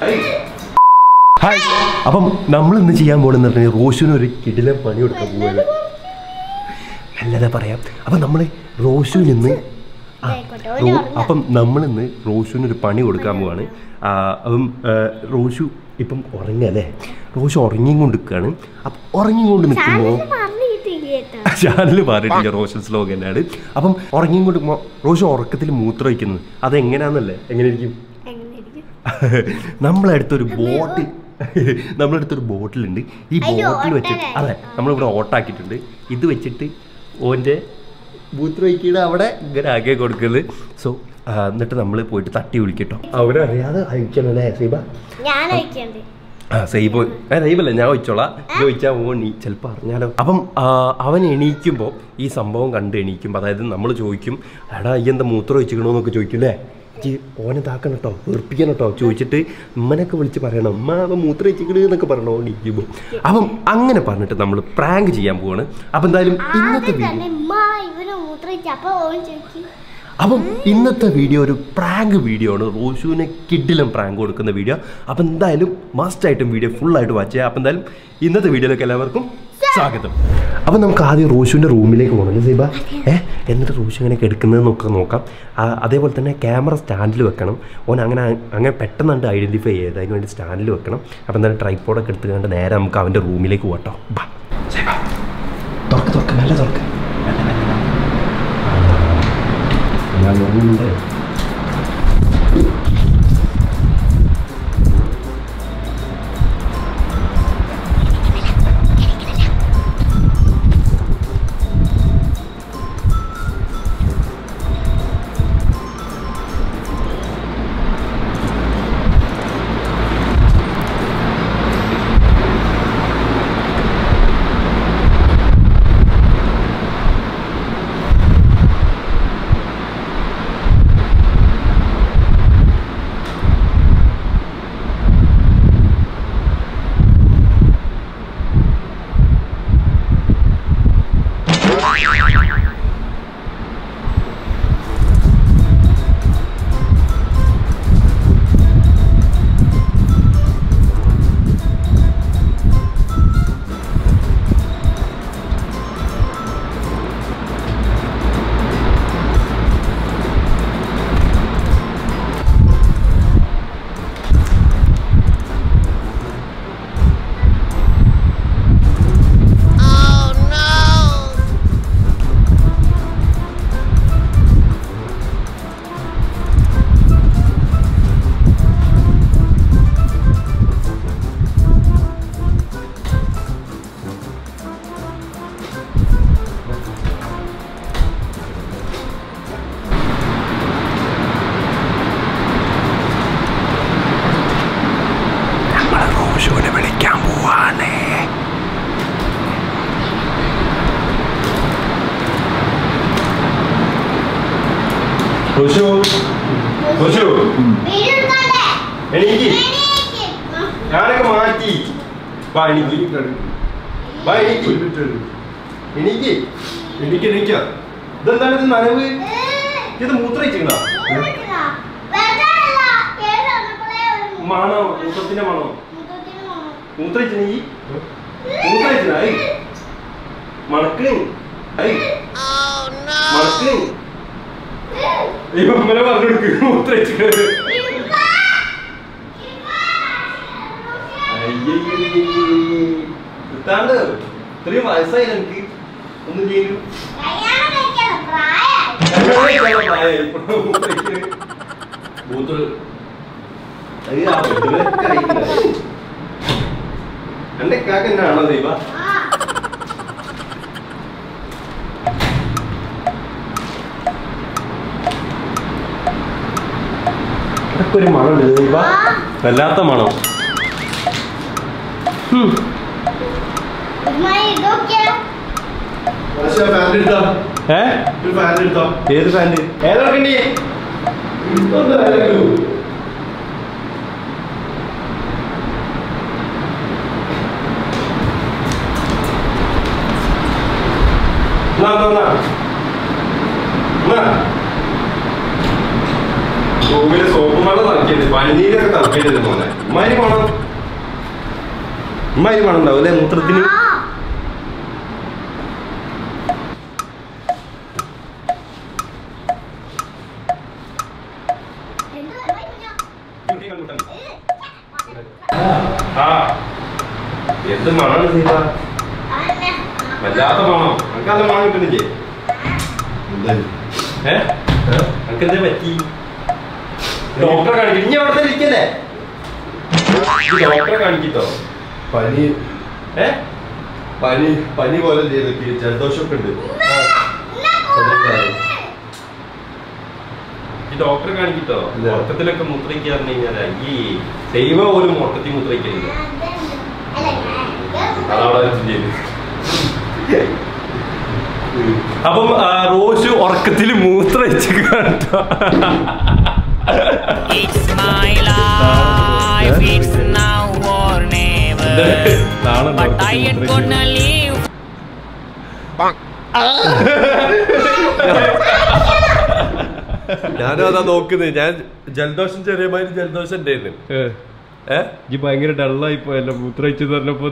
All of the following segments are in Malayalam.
ഹായ് അപ്പം നമ്മൾ ഇന്ന് ചെയ്യാൻ പോകുന്നത് പറഞ്ഞാൽ റോഷുവിന് ഒരു കിടിലം പണി കൊടുക്കാൻ പോവുകയാണ് നല്ലതാ പറയാം അപ്പം നമ്മൾ റോഷുവിൽ നിന്ന് ആ, ആയിക്കോട്ടെ, ഒരു റോ- പറഞ്ഞോ. അപ്പം നമ്മളിന്ന് റോഷുവിന് ഒരു പണി കൊടുക്കാൻ പോവാണ് ആ, അപ്പം ആ, റോഷു ഇപ്പം ഉറങ്ങല്ലേ റോഷു ഉറങ്ങിക്കൊണ്ട് നിൽക്കുകയാണ് അപ്പം ഉറങ്ങിക്കൊണ്ട് നിൽക്കുമ്പോൾ ചാനല് മാറിയിട്ടില്ല കേട്ടോ ചാനൽ മാറിയിട്ടില്ല റോഷൻ സ്ലോഗ് തന്നെയാണ് അപ്പം ഉറങ്ങിക്കൊണ്ട് നിൽക്കുമ്പോൾ റോഷു ഉറക്കത്തിൽ മൂത്രം വയ്ക്കുന്നത് അതെങ്ങനെയാണെന്നല്ലേ എങ്ങനെയായിരിക്കും എങ്ങനെയായിരിക്കും നമ്മളടുത്തൊരു ബോട്ടിൽ നമ്മളടുത്തൊരു ബോട്ടിലുണ്ട് ഈ അതില് ബോട്ടിൽ വെച്ചിട്ട് ഓട്ട അതെ നമ്മളിവിടെ ഓട്ടാക്കിയിട്ടുണ്ട് ഇത് വെച്ചിട്ട് ഓൻ്റെ മൂത്രമൊഴിക്കയുടെ അവിടെ ഇങ്ങനെ ആകെ കൊടുക്കുന്നത് സോ എന്നിട്ട് നമ്മൾ പോയിട്ട് തട്ടി വിളിക്കട്ടോ അവരറിയാതെ അയക്കണല്ലേ സൈബ ഞാൻ അയക്കണ്ട് ആ സൈബ് ഏ സൈബല്ല ഞാൻ വെച്ചോളാം ഇത് വെച്ചാൽ ഓൻ നീ ചിലപ്പോൾ അറിഞ്ഞാലോ അപ്പം ആ, അവൻ എണീക്കുമ്പോൾ ഈ സംഭവം കണ്ട് എണീക്കുമ്പോൾ അതായത് നമ്മൾ ചോദിക്കും എടാ ഈ എന്താ മൂത്രം ഒഴിച്ചിക്കണോന്നൊക്കെ ചോദിക്കും അല്ലേ ഈ ഓനെ ഇതാക്കണം കേട്ടോ വെറുപ്പിക്കണം കേട്ടോ ചോദിച്ചിട്ട് ഉമ്മനൊക്കെ വിളിച്ച് പറയണം ഉമ്മ അവൻ മൂത്രം ഒഴിച്ചിക്കണ് എന്നൊക്കെ പറയണോ എണീക്കുമ്പോൾ അപ്പം അങ്ങനെ പറഞ്ഞിട്ട് നമ്മൾ പ്രാങ്ക് ചെയ്യാൻ പോവാണ് അപ്പം എന്തായാലും ഇന്നത്തെ ആദ്യം വീഡിയോ തന്നെ ഉമ്മ ഇവന് മൂത്രയിച്ച അപ്പൊ ഓൻ ചോദിക്കും അപ്പം ഇന്നത്തെ വീഡിയോ ഒരു പ്രാങ്ക് വീഡിയോ ആണ് റോഷുവിനെ കിഡിലും പ്രാങ്ക് കൊടുക്കുന്ന വീഡിയോ അപ്പം എന്തായാലും മസ്റ്റ് ആയിട്ടും വീഡിയോ ഫുൾ ആയിട്ട് വാച്ച് ചെയ്യാം അപ്പം എന്തായാലും ഇന്നത്തെ വീഡിയോയിലേക്ക് എല്ലാവർക്കും സ്വാഗതം അപ്പം നമുക്ക് ആദ്യം റോഷുവിൻ്റെ റൂമിലേക്ക് പോകണം അല്ലേ സീബ ഏ എന്നിട്ട് റോഷു ഇങ്ങനെ എടുക്കുന്നത് നോക്കുക നോക്കാം ആ, അതേപോലെ തന്നെ ക്യാമറ സ്റ്റാൻഡിൽ വെക്കണം ഓൻ അങ്ങനെ അങ്ങനെ പെട്ടെന്ന് കണ്ട് ഐഡൻറ്റിഫൈ ചെയ്ത് അതിന് വേണ്ടി സ്റ്റാൻഡിൽ വെക്കണം അപ്പം എന്തായാലും ട്രൈപ്പോഡൊക്കെ എടുത്ത് കണ്ട് നേരെ നമുക്ക് അവൻ്റെ റൂമിലേക്ക് പോകട്ടോ ബാ സീബ തുറക്ക് തുറക്ക് നല്ല തുറക്ക് നല്ല നല്ല ഞാൻ നോക്കുന്നുണ്ട് നമ്മൾ റോഷുവിനെ വിളിക്കാൻ പോവാണ് റോഷു റോഷു വീഡിയോ എടുക്കണ്ടേ എണീക്ക് എണീക്ക്. ആ. ഞാനൊക്കെ മാറ്റി വാ എണീക്ക് വാ എണീക്ക് എണീക്ക് എണീക്ക് എണീക്ക ഇതെന്താണ് ഇത് നനവ് ഇത് മൂത്രയിച്ചിക്കണ മൂത്രയിച്ചതാ. വെറുതെ അല്ല. കേട് വന്നപ്പോഴേ ഒരു മൂ- മണോ മൂത്രത്തിന്റെ മണോ മൂത്രത്തിന് മണം. മൂത്രയിച്ച നീ മൂത്രയിച്ചിന ഐ മണക്കണേ ഐ മണക്കണേ ഇപ്പൊ അമ്മനെ പറഞ്ഞു കൊടുക്ക് മൂത്രയിച്ചിട്ട് എത്താണ്ട് ഇത്രയും വയസ്സായി എനിക്ക് ഒന്നും ചെയ്യൂ കല്യാണം കഴിക്കാൻ പ്രായമായി. എന്റെ കാക്ക എന്നാണോ ദൈവ ആ. ഇതൊക്കെ ഒരു മണമുണ്ട് ദൈവ വല്ലാത്ത മണം ഹും. ഉമ്മ ഇതൊക്കെയാ. ഏ ഏത് ഫാൻറ് ഏതൊക്കെ റൂമില് സോപ്പും മണം തളക്കിയത് പനിനീരൊക്കെ തളക്കിയത് മോനെ ഉമ്മാരി മണം ഉമ്മാരി മണം ഉണ്ടാവും അല്ലേ മൂത്രത്തിന് ആ. എന്ത് പറയുന്നു? ആ എന്ത് മണാണ് സീത അതന്നെ. വല്ലാത്ത മണം നമുക്കത് മണം കിട്ടുന്നില്ലേ ഏ നമുക്കെന്താ പറ്റി ഡോക്ടറെ കാണിക്കും ഇനി അവിടെ ഇരിക്കല്ലേ ഈ ഡോക്ടറെ കാണിക്കട്ടോ പനി ഏ പനി പനി പോലെ ചെയ്തൊക്കെ ജലദോഷമൊക്കെ ഉണ്ട് ഈ ഡോക്ടറെ കാണിക്കട്ടോ ഇല്ല. ഉറക്കത്തിലൊക്കെ മൂത്രയ്ക്ക് പറഞ്ഞു കഴിഞ്ഞാല് ഈ ദൈവ പോലും ഉറക്കത്തിൽ മൂത്രയ്ക്കലില്ല അല്ല, ഞാൻ- അതവിടെ വെച്ച് ചെയ്തു അപ്പം ആ, റോഷു ഉറക്കത്തിൽ മൂത്രയിച്ച് കേട്ടോ It's my life, it's now or never. നാളെ But I ain't gonna leave. ഞാനും അതാ നോക്കുന്നത് ഞാൻ ജലദോഷം ചെറിയ മാതിരി ജലദോഷം ഉണ്ടായിരുന്നു ഏ ഈ ഭയങ്കര ഡള്ളായി പോയല്ലോ മൂത്രയിച്ച് പറഞ്ഞപ്പോ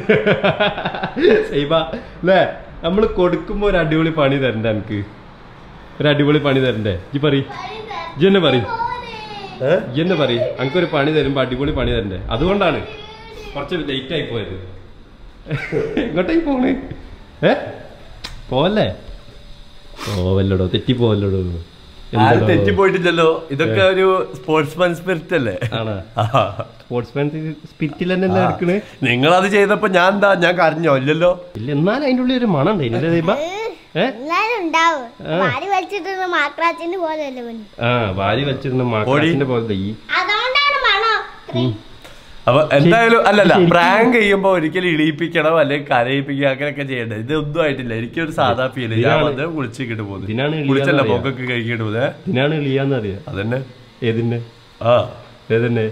സൈബ അല്ലേ നമ്മള് കൊടുക്കുമ്പോ ഒരു അടിപൊളി പണി തരണ്ട എനിക്ക് ഒരു അടിപൊളി പണി തരണ്ടേ ജി പറ ജി എന്നെ പറ ഏ? ജി എന്നെ പറ ഒരു പണി തരുമ്പോ അടിപൊളി പണി തരണ്ടേ അതുകൊണ്ടാണ് കുറച്ച് ലേറ്റ് ആയി പോയത് എങ്ങോട്ടേക്ക് പോണ് ഏ പോവല്ലേ പോവല്ലോടോ തെറ്റി പോവല്ലോടോ ആരും തെറ്റിപ്പോയിട്ടില്ലല്ലോ ഇതൊക്കെ ഒരു സ്പോർട്സ്മാൻ സ്പിരിറ്റ് അല്ലേ ആണോ ആ. സ്പോർട്സ്മാൻ സ്പിരിറ്റിൽ തന്നെ എടുക്കണേ നിങ്ങളത് ചെയ്തപ്പോ ഞാൻ എന്താ ഞാൻ കരഞ്ഞോ ഇല്ലല്ലോ ഇല്ല എന്നാലും അതിന്റെ ഉള്ളിൽ ഒരു മണം ഉണ്ടായില്ലേ ദീപ ഏ എന്നാലും ഉണ്ടാവും ആ. വാരി വലിച്ചിട്ട് മാക്രാച്ചിന്റെ പോലെയല്ലേ പണി ആ വാരി വെച്ചിരുന്ന മാക്കാച്ചിന്റെ പോലത്തെ ഈ അതുകൊണ്ടാണ് മണം ഇത്രയും. അപ്പൊ എന്തായാലും അല്ലല്ല ശരിക്കും- പ്രാങ്ക് ചെയ്യുമ്പോ ഒരിക്കലും ഇളിയിപ്പിക്കണം അല്ലെങ്കിൽ കരയിപ്പിക്കുക അങ്ങനെയൊക്കെ ചെയ്യണ്ട ഇത് ഒന്നും ആയിട്ടില്ല എനിക്കൊരു സാധാ ഫീൽ ഞാൻ ഇതിനാണ്- വന്ന് കുളിച്ചിട്ട് പോകുന്നത് ഇതിനാണ് ഇളിയാന്ന് കുളിച്ചല്ല അറിയാം. പൊക്കൊക്കെ കഴിക്കിട്ട് പോകുന്നത് ഇതിനാണ് ഇളിയാന്ന് അറിയാം അതന്നെ ഏതിന്റെ ആ ഏതന്നെ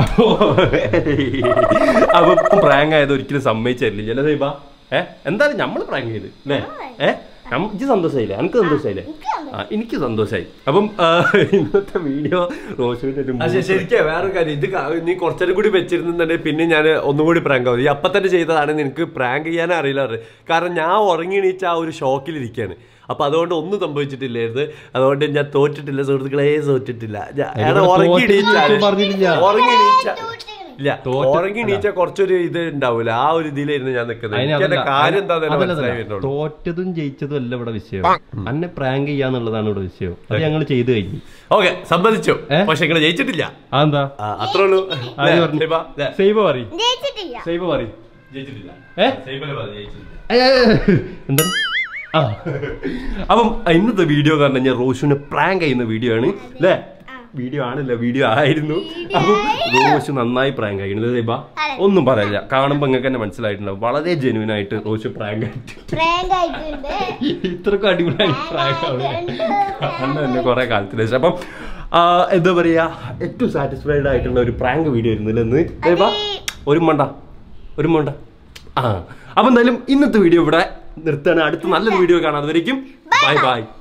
അപ്പൊ പ്രാങ്ക് ആയത് ഒരിക്കലും സമ്മതിച്ചില്ല ചില ദൈവ ഏ എന്തായാലും നമ്മള് പ്രാങ്ക് ചെയ്ത് അല്ലേ ഏ എനിക്ക് സന്തോഷമായില്ലേ എനിക്ക് സന്തോഷമായില്ലേ ആ എനിക്ക് സന്തോഷമായി അപ്പം ആ, ഇന്നത്തെ വീഡിയോ റോഷുവിന്റെ ഒരു പക്ഷെ ശരിക്കും വേറെ കാര്യം ഇത് ക- നീ കുറച്ചും കൂടി വെച്ചിരുന്നുണ്ടെങ്കിൽ പിന്നെ ഞാൻ ഒന്നുകൂടി പ്രാങ്ക് ആവും ഈ അപ്പം തന്നെ ചെയ്തതാണ് നിനക്ക് പ്രാങ്ക് ചെയ്യാനേ അറിയില്ല കാരണം ഞാൻ ഉറങ്ങി എണീച്ച ആ ഒരു ഷോക്കിലിരിക്കുകയാണ് അപ്പൊ അതുകൊണ്ട് ഒന്നും സംഭവിച്ചിട്ടില്ലായിരുന്നു അതുകൊണ്ട് ഞാൻ തോറ്റിട്ടില്ല സുഹൃത്തുക്കളെ തോറ്റിട്ടില്ല ഞാൻ- അതിന് ഞാൻ ഇവിടെ ഉറങ്ങി തോറ്റിട്ട് എണീച്ചാല് ഒന്നും പറഞ്ഞിട്ടില്ല. ഉറങ്ങി എണീച്ച ഇല്ല തോറ്റ്- ഉറങ്ങി എണീച്ച കുറച്ചൊരു ഇത് ഉണ്ടാവൂല ആ ഒരു ഇതിലായിരുന്നു ഞാൻ നിൽക്കുന്നത് അതിന് എനിക്ക് എന്റെ അതല്ല, കാര്യം എന്താ അതല്ല, മനസ്സിലായി അതല്ല. വരുന്നുള്ളൂ തോറ്റതും ജയിച്ചതും അല്ല ഇവിടെ വിഷയം അന്നെ പ്രാങ്ക് ചെയ്യാന്നുള്ളതാണ് ഇവിടെ വിഷയം അത് ഞങ്ങൾ ചെയ്തു കഴിഞ്ഞു ഓക്കെ സമ്മതിച്ചു ഏ? പക്ഷെ നിങ്ങൾ ജയിച്ചിട്ടില്ല അതെന്താ ആ, അത്രേ ഉള്ളൂ ആര് ല്ലേ? പറഞ്ഞു? ദീപ, ല്ലേ? സൈബ പറയും ജയിച്ചിട്ടില്ല സൈബ പറയും ജയിച്ചിട്ടില്ല ഏ? സൈബല് പറഞ്ഞു, ജയിച്ചിട്ടില്ല എന്താ ആ അപ്പം ഇന്നത്തെ വീഡിയോ കാരണം ഞാൻ റോഷുവിനെ പ്രാങ്ക് ചെയ്യുന്ന വീഡിയോ ആണ് അല്ലേ വീഡിയോ ആണല്ലോ വീഡിയോ ആയിരുന്നു അപ്പം റോഷു നന്നായി പ്രാങ്ക് ആയിരുന്നു ദീപ അതെ. ഒന്നും പറയില്ല കാണുമ്പോൾ നിങ്ങൾക്ക് തന്നെ മനസ്സിലായിട്ടുണ്ടാവും വളരെ ജെനുവിൻ ആയിട്ട് റോഷു പ്രാങ്ക് ആയിട്ട് പ്രാങ്ക് ആയിട്ടുണ്ട് ഇത്രക്കും അടിപൊളിയായി പ്രാങ്ക് ആണ് അന്ന് തന്നെ കുറെ കാലത്തിന് ശേഷം അപ്പം ആ, എന്താ പറയാ ഏറ്റവും സാറ്റിസ്ഫൈഡ് ആയിട്ടുള്ള ഒരു പ്രാങ്ക് വീഡിയോ ആയിരുന്നില്ല ഇന്ന് ദീപ ഒരു മണ്ട ഒരു മണ്ട ആ അപ്പൊ എന്തായാലും ഇന്നത്തെ വീഡിയോ ഇവിടെ നിർത്തുകയാണ് അടുത്ത നല്ലൊരു വീഡിയോ കാണാം അതുവരേക്കും ബൈ ബൈ